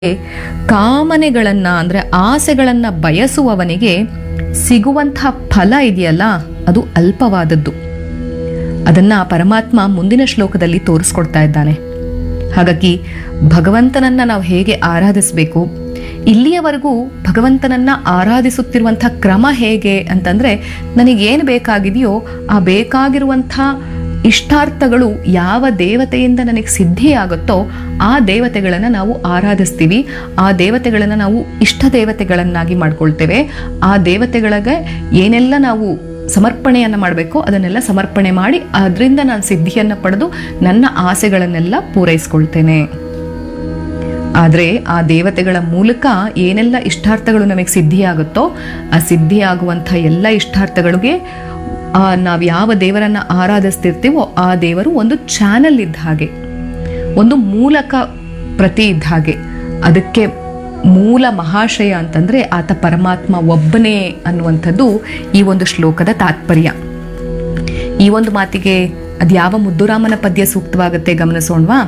ಕಾಮನೆಗಳನ್ನ ಅಂದ್ರೆ ಆಸೆಗಳನ್ನ ಬಯಸುವವನಿಗೆ ಸಿಗುವಂಥ ಫಲ ಇದೆಯಲ್ಲ ಅದು ಅಲ್ಪವಾದದ್ದು ಅದನ್ನ ಪರಮಾತ್ಮ ಮುಂದಿನ ಶ್ಲೋಕದಲ್ಲಿ ತೋರಿಸ್ಕೊಡ್ತಾ ಇದ್ದಾನೆ ಹಾಗಾಗಿ ಭಗವಂತನನ್ನ ನಾವು ಹೇಗೆ ಆರಾಧಿಸಬೇಕು ಇಲ್ಲಿಯವರೆಗೂ ಭಗವಂತನನ್ನ ಆರಾಧಿಸುತ್ತಿರುವಂಥ ಕ್ರಮ ಹೇಗೆ ಅಂತಂದ್ರೆ ನನಗೇನು ಬೇಕಾಗಿದೆಯೋ ಆ ಬೇಕಾಗಿರುವಂಥ ಇಷ್ಟಾರ್ಥಗಳು ಯಾವ ದೇವತೆಯಿಂದ ನನಗೆ ಸಿದ್ಧಿಯಾಗುತ್ತೋ ಆ ದೇವತೆಗಳನ್ನು ನಾವು ಆರಾಧಿಸ್ತೀವಿ ಆ ದೇವತೆಗಳನ್ನು ನಾವು ಇಷ್ಟ ದೇವತೆಗಳನ್ನಾಗಿ ಮಾಡ್ಕೊಳ್ತೇವೆ ಆ ದೇವತೆಗಳಿಗೆ ಏನೆಲ್ಲ ನಾವು ಸಮರ್ಪಣೆಯನ್ನು ಮಾಡಬೇಕು ಅದನ್ನೆಲ್ಲ ಸಮರ್ಪಣೆ ಮಾಡಿ ಅದರಿಂದ ನಾನು ಸಿದ್ಧಿಯನ್ನು ಪಡೆದು ನನ್ನ ಆಸೆಗಳನ್ನೆಲ್ಲ ಪೂರೈಸ್ಕೊಳ್ತೇನೆ ಆದರೆ ಆ ದೇವತೆಗಳ ಮೂಲಕ ಏನೆಲ್ಲ ಇಷ್ಟಾರ್ಥಗಳು ನಮಗೆ ಸಿದ್ಧಿಯಾಗುತ್ತೋ ಆ ಸಿದ್ಧಿಯಾಗುವಂಥ ಎಲ್ಲ ಇಷ್ಟಾರ್ಥಗಳಿಗೆ ಆ ನಾವು ಯಾವ ದೇವರನ್ನ ಆರಾಧಿಸ್ತಿರ್ತೀವೋ ಆ ದೇವರು ಒಂದು ಚಾನಲ್ ಇದ್ದ ಹಾಗೆ ಒಂದು ಮೂಲಕ ಪ್ರತಿ ಇದ್ದ ಹಾಗೆ ಅದಕ್ಕೆ ಮೂಲ ಮಹಾಶಯ ಅಂತಂದ್ರೆ ಆತ ಪರಮಾತ್ಮ ಒಬ್ಬನೇ ಅನ್ನುವಂಥದ್ದು ಈ ಒಂದು ಶ್ಲೋಕದ ತಾತ್ಪರ್ಯ ಈ ಒಂದು ಮಾತಿಗೆ ಅದ್ಯಾವ ಮುದ್ದುರಾಮನ ಪದ್ಯ ಸೂಕ್ತವಾಗುತ್ತೆ ಗಮನಿಸೋಣವಾ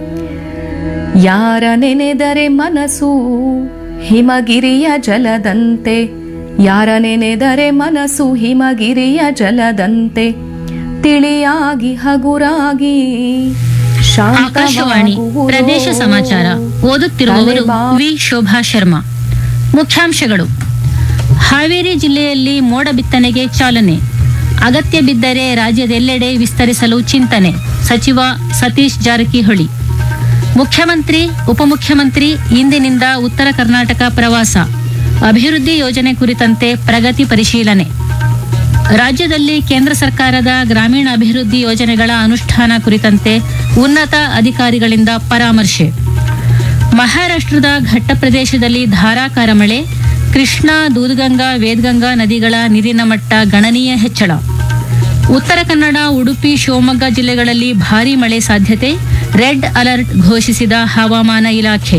ಯಾರ ನೆನೆದರೆ ಮನಸ್ಸು ಹಿಮಗಿರಿಯ ಜಲದಂತೆ ಯಾರ ನೆನೆದರೆ ಮನಸ್ಸು ಹಿಮಗಿರಿಯ ಜಲದಂತೆ ತಿಳಿಯಾಗಿ ಹಗುರಾಗಿ ಆಕಾಶವಾಣಿ ಶಾಂತವಾಗುವುದು. ಪ್ರದೇಶ ಸಮಾಚಾರ ಓದುತ್ತಿರುವವರು ತಲೆಬಾ- ವಿ ಶೋಭಾ ಶರ್ಮಾ ಮುಖ್ಯಾಂಶಗಳು ಹಾವೇರಿ ಜಿಲ್ಲೆಯಲ್ಲಿ ಮೋಡ ಬಿತ್ತನೆಗೆ ಚಾಲನೆ ಅಗತ್ಯ ಬಿದ್ದರೆ ರಾಜ್ಯದೆಲ್ಲೆಡೆ ವಿಸ್ತರಿಸಲು ಚಿಂತನೆ ಸಚಿವ ಸತೀಶ್ ಜಾರಕಿಹೊಳಿ ಮುಖ್ಯಮಂತ್ರಿ ಉಪಮುಖ್ಯಮಂತ್ರಿ ಇಂದಿನಿಂದ ಉತ್ತರ ಕರ್ನಾಟಕ ಪ್ರವಾಸ ಅಭಿವೃದ್ಧಿ ಯೋಜನೆ ಕುರಿತಂತೆ ಪ್ರಗತಿ ಪರಿಶೀಲನೆ ರಾಜ್ಯದಲ್ಲಿ ಕೇಂದ್ರ ಸರ್ಕಾರದ ಗ್ರಾಮೀಣ ಅಭಿವೃದ್ಧಿ ಯೋಜನೆಗಳ ಅನುಷ್ಠಾನ ಕುರಿತಂತೆ ಉನ್ನತ ಅಧಿಕಾರಿಗಳಿಂದ ಪರಾಮರ್ಶೆ ಮಹಾರಾಷ್ಟ್ರದ ಘಟ್ಟ ಪ್ರದೇಶದಲ್ಲಿ ಧಾರಾಕಾರ ಮಳೆ ಕೃಷ್ಣಾ ದೂದ್ಗಂಗಾ ವೇದಗಂಗಾ ನದಿಗಳ ನೀರಿನ ಮಟ್ಟ ಗಣನೀಯ ಹೆಚ್ಚಳ ಉತ್ತರ ಕನ್ನಡ ಉಡುಪಿ ಶಿವಮೊಗ್ಗ ಜಿಲ್ಲೆಗಳಲ್ಲಿ ಭಾರೀ ಮಳೆ ಸಾಧ್ಯತೆ ರೆಡ್ ಅಲರ್ಟ್ ಘೋಷಿಸಿದ ಹವಾಮಾನ ಇಲಾಖೆ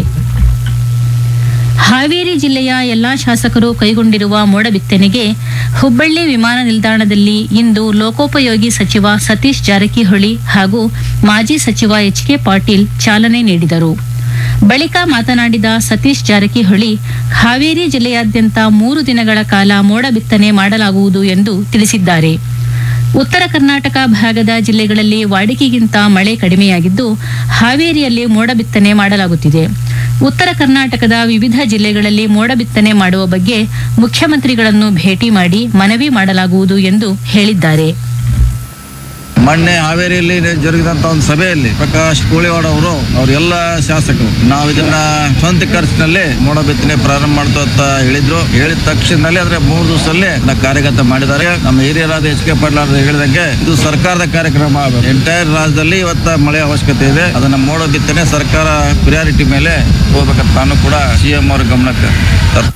ಹಾವೇರಿ ಜಿಲ್ಲೆಯ ಎಲ್ಲಾ ಶಾಸಕರು ಕೈಗೊಂಡಿರುವ ಮೋಡ ಬಿತ್ತನೆಗೆ ಹುಬ್ಬಳ್ಳಿ ವಿಮಾನ ನಿಲ್ದಾಣದಲ್ಲಿ ಇಂದು ಲೋಕೋಪಯೋಗಿ ಸಚಿವ ಸತೀಶ್ ಜಾರಕಿಹೊಳಿ ಹಾಗೂ ಮಾಜಿ ಸಚಿವ ಎಚ್ ಕೆ ಪಾಟೀಲ್ ಚಾಲನೆ ನೀಡಿದರು ಬಳಿಕ ಮಾತನಾಡಿದ ಸತೀಶ್ ಜಾರಕಿಹೊಳಿ ಹಾವೇರಿ ಜಿಲ್ಲೆಯಾದ್ಯಂತ ಮೂರು ದಿನಗಳ ಕಾಲ ಮೋಡ ಬಿತ್ತನೆ ಮಾಡಲಾಗುವುದು ಎಂದು ತಿಳಿಸಿದ್ದಾರೆ ಉತ್ತರ ಕರ್ನಾಟಕ ಭಾಗದ ಜಿಲ್ಲೆಗಳಲ್ಲಿ ವಾಡಿಕೆಗಿಂತ ಮಳೆ ಕಡಿಮೆಯಾಗಿದ್ದು ಹಾವೇರಿಯಲ್ಲಿ ಮೋಡ ಬಿತ್ತನೆ ಮಾಡಲಾಗುತ್ತಿದೆ ಉತ್ತರ ಕರ್ನಾಟಕದ ವಿವಿಧ ಜಿಲ್ಲೆಗಳಲ್ಲಿ ಮೋಡ ಬಿತ್ತನೆ ಮಾಡುವ ಬಗ್ಗೆ ಮುಖ್ಯಮಂತ್ರಿಗಳನ್ನು ಭೇಟಿ ಮಾಡಿ ಮನವಿ ಮಾಡಲಾಗುವುದು ಎಂದು ಹೇಳಿದ್ದಾರೆ ಮೊನ್ನೆ ಹಾವೇರಿಯಲ್ಲಿ ಜರುಗಿದಂತ ಒಂದು ಸಭೆಯಲ್ಲಿ ಪ್ರಕಾಶ್ ಕೋಳಿವಾಡ ಅವರು ಅವರೆಲ್ಲ ಶಾಸಕರು ನಾವು ಇದನ್ನ ಸ್ವಂತ ಖರ್ಚಿನಲ್ಲಿ ಮೋಡ ಬಿತ್ತನೆ ಪ್ರಾರಂಭ ಮಾಡ್ತು ಅಂತ ಹೇಳಿದ್ರು ಹೇಳಿದ ತಕ್ಷಣದಲ್ಲಿ ಅಂದ್ರೆ ಮೂರು ದಿವಸದಲ್ಲಿ ಅದನ್ನ ಕಾರ್ಯಗತ ಮಾಡಿದ್ದಾರೆ ನಮ್ಮ ಹಿರಿಯರಾದ ಎಚ್ ಕೆ ಪಾಟೀಲ್ ಅವರು ಹೇಳಿದಂಗೆ ಇದು ಸರ್ಕಾರದ ಕಾರ್ಯಕ್ರಮ ಎಂಟೈರ್ ರಾಜ್ಯದಲ್ಲಿ ಇವತ್ತ ಮಳೆ ಅವಶ್ಯಕತೆ ಇದೆ ಅದನ್ನ ಮೋಡ ಬಿತ್ತನೆ ಸರ್ಕಾರ ಪ್ರಿಯಾರಿಟಿ ಮೇಲೆ ಹೋಗ್ಬೇಕಂತ ನಾನು ಕೂಡ ಸಿಎಂ ಅವರ ಗಮನಕ್ಕೆ ತರ್-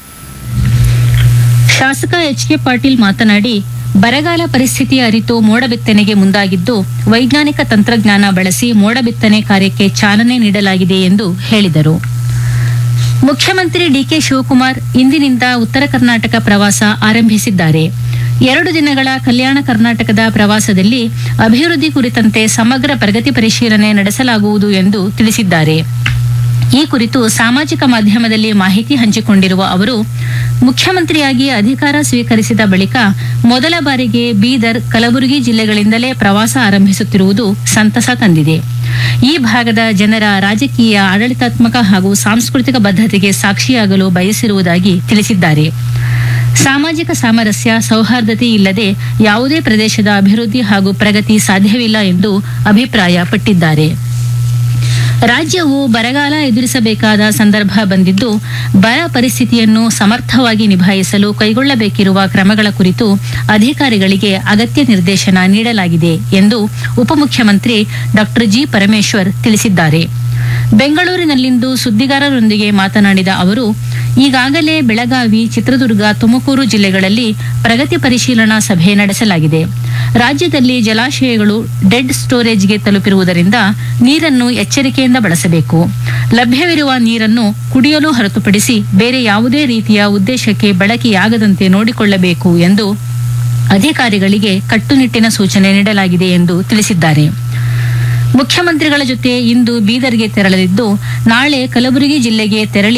ಶಾಸಕ ಎಚ್ ಕೆ ಪಾಟೀಲ್ ಮಾತನಾಡಿ ಬರಗಾಲ ಪರಿಸ್ಥಿತಿ ಅರಿತು ಮೋಡ ಬಿತ್ತನೆಗೆ ಮುಂದಾಗಿದ್ದು ವೈಜ್ಞಾನಿಕ ತಂತ್ರಜ್ಞಾನ ಬಳಸಿ ಮೋಡ ಬಿತ್ತನೆ ಕಾರ್ಯಕ್ಕೆ ಚಾಲನೆ ನೀಡಲಾಗಿದೆ ಎಂದು ಹೇಳಿದರು ಮುಖ್ಯಮಂತ್ರಿ ಡಿಕೆ ಶಿವಕುಮಾರ್ ಇಂದಿನಿಂದ ಉತ್ತರ ಕರ್ನಾಟಕ ಪ್ರವಾಸ ಆರಂಭಿಸಿದ್ದಾರೆ ಎರಡು ದಿನಗಳ ಕಲ್ಯಾಣ ಕರ್ನಾಟಕದ ಪ್ರವಾಸದಲ್ಲಿ ಅಭಿವೃದ್ಧಿ ಕುರಿತಂತೆ ಸಮಗ್ರ ಪ್ರಗತಿ ಪರಿಶೀಲನೆ ನಡೆಸಲಾಗುವುದು ಎಂದು ತಿಳಿಸಿದ್ದಾರೆ ಈ ಕುರಿತು ಸಾಮಾಜಿಕ ಮಾಧ್ಯಮದಲ್ಲಿ ಮಾಹಿತಿ ಹಂಚಿಕೊಂಡಿರುವ ಅವರು ಮುಖ್ಯಮಂತ್ರಿಯಾಗಿ ಅಧಿಕಾರ ಸ್ವೀಕರಿಸಿದ ಬಳಿಕ ಮೊದಲ ಬಾರಿಗೆ ಬೀದರ್ ಕಲಬುರಗಿ ಜಿಲ್ಲೆಗಳಿಂದಲೇ ಪ್ರವಾಸ ಆರಂಭಿಸುತ್ತಿರುವುದು ಸಂತಸ ತಂದಿದೆ ಈ ಭಾಗದ ಜನರ ರಾಜಕೀಯ ಆಡಳಿತಾತ್ಮಕ ಹಾಗೂ ಸಾಂಸ್ಕೃತಿಕ ಬದ್ಧತೆಗೆ ಸಾಕ್ಷಿಯಾಗಲು ಬಯಸಿರುವುದಾಗಿ ತಿಳಿಸಿದ್ದಾರೆ ಸಾಮಾಜಿಕ ಸಾಮರಸ್ಯ ಸೌಹಾರ್ದತೆ ಇಲ್ಲದೆ ಯಾವುದೇ ಪ್ರದೇಶದ ಅಭಿವೃದ್ಧಿ ಹಾಗೂ ಪ್ರಗತಿ ಸಾಧ್ಯವಿಲ್ಲ ಎಂದು ಅಭಿಪ್ರಾಯಪಟ್ಟಿದ್ದಾರೆ ರಾಜ್ಯವು ಬರಗಾಲ ಎದುರಿಸಬೇಕಾದ ಸಂದರ್ಭ ಬಂದಿದ್ದು ಬರ ಪರಿಸ್ಥಿತಿಯನ್ನು ಸಮರ್ಥವಾಗಿ ನಿಭಾಯಿಸಲು ಕೈಗೊಳ್ಳಬೇಕಿರುವ ಕ್ರಮಗಳ ಕುರಿತು ಅಧಿಕಾರಿಗಳಿಗೆ ಅಗತ್ಯ ನಿರ್ದೇಶನ ನೀಡಲಾಗಿದೆ ಎಂದು ಉಪಮುಖ್ಯಮಂತ್ರಿ ಡಾಕ್ಟರ್ ಜಿ ಪರಮೇಶ್ವರ್ ತಿಳಿಸಿದ್ದಾರೆ ಬೆಂಗಳೂರಿನಲ್ಲಿಂದು ಸುದ್ದಿಗಾರರೊಂದಿಗೆ ಮಾತನಾಡಿದ ಅವರು ಈಗಾಗಲೇ ಬೆಳಗಾವಿ ಚಿತ್ರದುರ್ಗ ತುಮಕೂರು ಜಿಲ್ಲೆಗಳಲ್ಲಿ ಪ್ರಗತಿ ಪರಿಶೀಲನಾ ಸಭೆ ನಡೆಸಲಾಗಿದೆ ರಾಜ್ಯದಲ್ಲಿ ಜಲಾಶಯಗಳು ಡೆಡ್ ಸ್ಟೋರೇಜ್ಗೆ ತಲುಪಿರುವುದರಿಂದ ನೀರನ್ನು ಎಚ್ಚರಿಕೆಯಿಂದ ಬಳಸಬೇಕು ಲಭ್ಯವಿರುವ ನೀರನ್ನು ಕುಡಿಯಲು ಹೊರತುಪಡಿಸಿ ಬೇರೆ ಯಾವುದೇ ರೀತಿಯ ಉದ್ದೇಶಕ್ಕೆ ಬಳಕೆಯಾಗದಂತೆ ನೋಡಿಕೊಳ್ಳಬೇಕು ಎಂದು ಅಧಿಕಾರಿಗಳಿಗೆ ಕಟ್ಟುನಿಟ್ಟಿನ ಸೂಚನೆ ನೀಡಲಾಗಿದೆ ಎಂದು ತಿಳಿಸಿದ್ದಾರೆ ಮುಖ್ಯಮಂತ್ರಿಗಳ ಜೊತೆ ಇಂದು ಬೀದರ್ಗೆ ತೆರಳಲಿದ್ದು ನಾಳೆ ಕಲಬುರಗಿ ಜಿಲ್ಲೆಗೆ ತೆರಳಿ